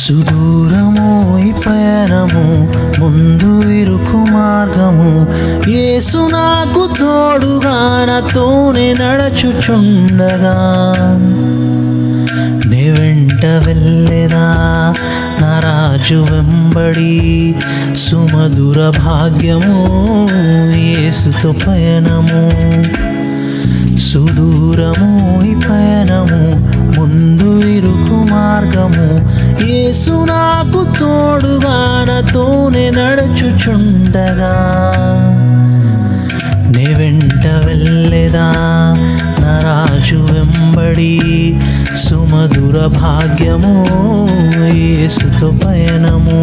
సుదూరము ఈ పయనము ముందు ఇరుకు మార్గము యేసు నాకు తోడుగా నాతోనే నడచుచుండగా నీ వెంట వెళ్ళేదా నా రాజు వెంబడి సుమధుర భాగ్యము యేసుతో పయనము సుదూరము ఈ పయనము ముందు ఇరుకు మార్గము యేసు నాకు తోడుగా నాతోనే నడుచుచుండగా నే వెంట వెళ్ళేదా నా రాజు వెంబడి సుమధుర భాగ్యము యేసుతో పయనము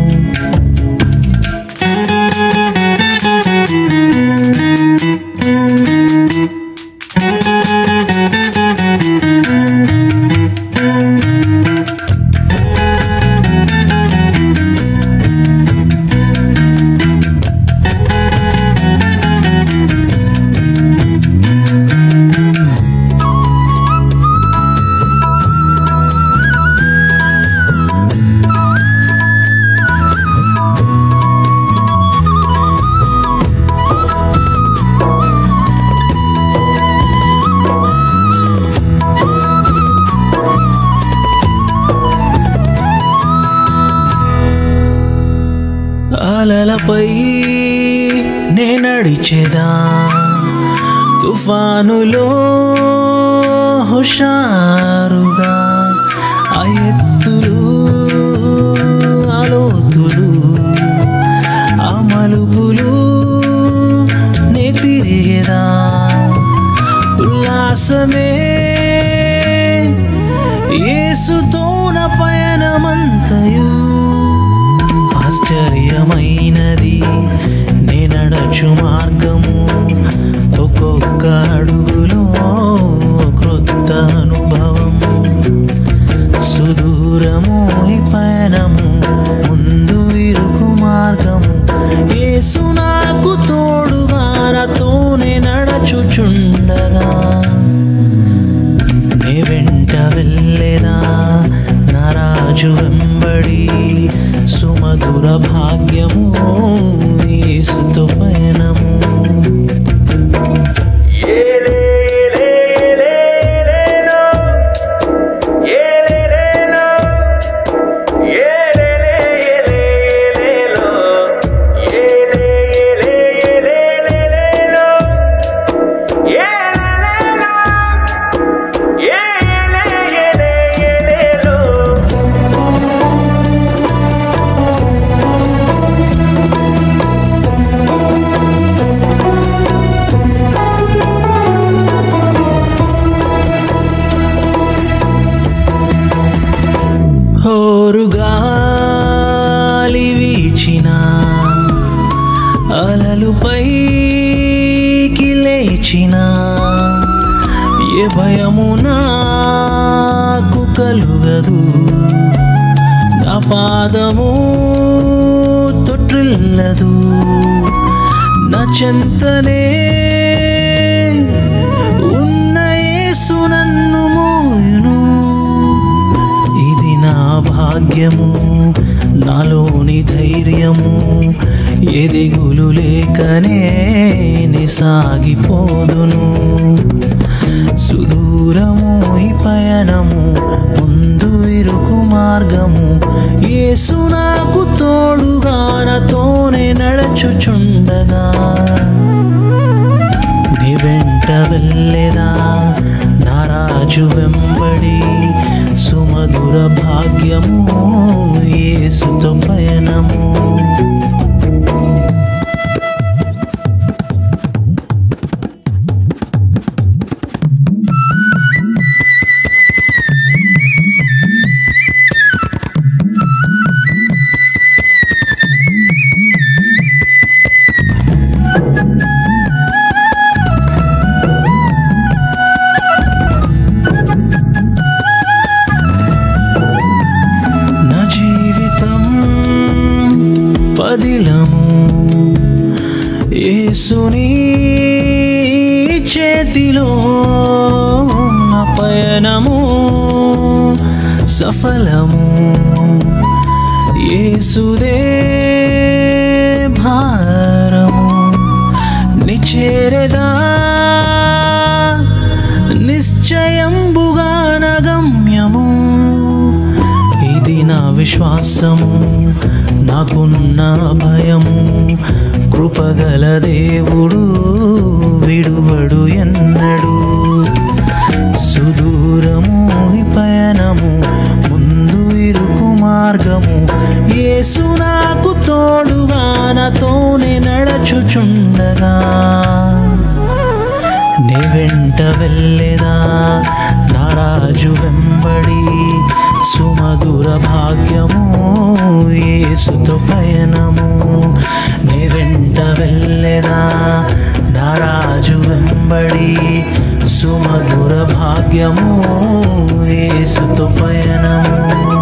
అలలపై నే నడిచేదా తుఫానులో హుషారుగా ఆ ఎత్తులు ఆలోతులు ఆ మలుపులు నే తిరిగేదా ఉల్లాసమే యేసుతోన పయనమంతయు ఆశ్చర్యమైనది నే నడచు మార్గము ఒక్కొక్క అడుగులో క్రొత్త అనుభవము సుదూరము ఈ పయనము ముందు ఇరుకు మార్గము యేసు నాకు తోడుగా నాతోనే నడచుచుండగా నే వెంట వెళ్ళేదా నా రాజు వెంబడి సుమధుర భాగ్యము యేసుతో పయనము హోరుగాలి వీచిన అలలు పైకి లేచిన ఏ భయము నాకు కలుగదు నా పాదము తొట్టిల్లదు నా చెంతనే ఉన్న యేసు నన్ను మోయును ఇది నా భాగ్యము నాలోని ధైర్యము ఎదిగులు లేకనే నే సాగిపోదును సుదూరము ఈ పయనము ముందు ఇరుకు మార్గము యేసు నాకు తోడుగా నాతోనే నడచుచుండగా నీ వెంట వెళ్ళేదా నా రాజు వెంబడి సుమధుర భాగ్యము యేసుతో పయనము నా జీవితం పదిలము యేసుని చేతిలో నా పయనము సఫలము యేసుదే భారము నిచేరెదా నిశ్చయంబుగా నగమ్యము ఇది నా విశ్వాసము నాకున్న భయము కృపగల దేవుడు విడువడు ఎన్నడు సుదూరము ఈ పయనము ముందు ఇరుకు మార్గము యేసు నాకు తోడుగా నాతోనే నడచుచుండగా నీ వెంట వెళ్ళేదా నా రాజు వెంబడి సుమధుర భాగ్యము యేసుతో పయనము నీ వెంట వెళ్ళేదా నా రాజు వెంబడి సుమధుర భాగ్యము యేసుతో పయనము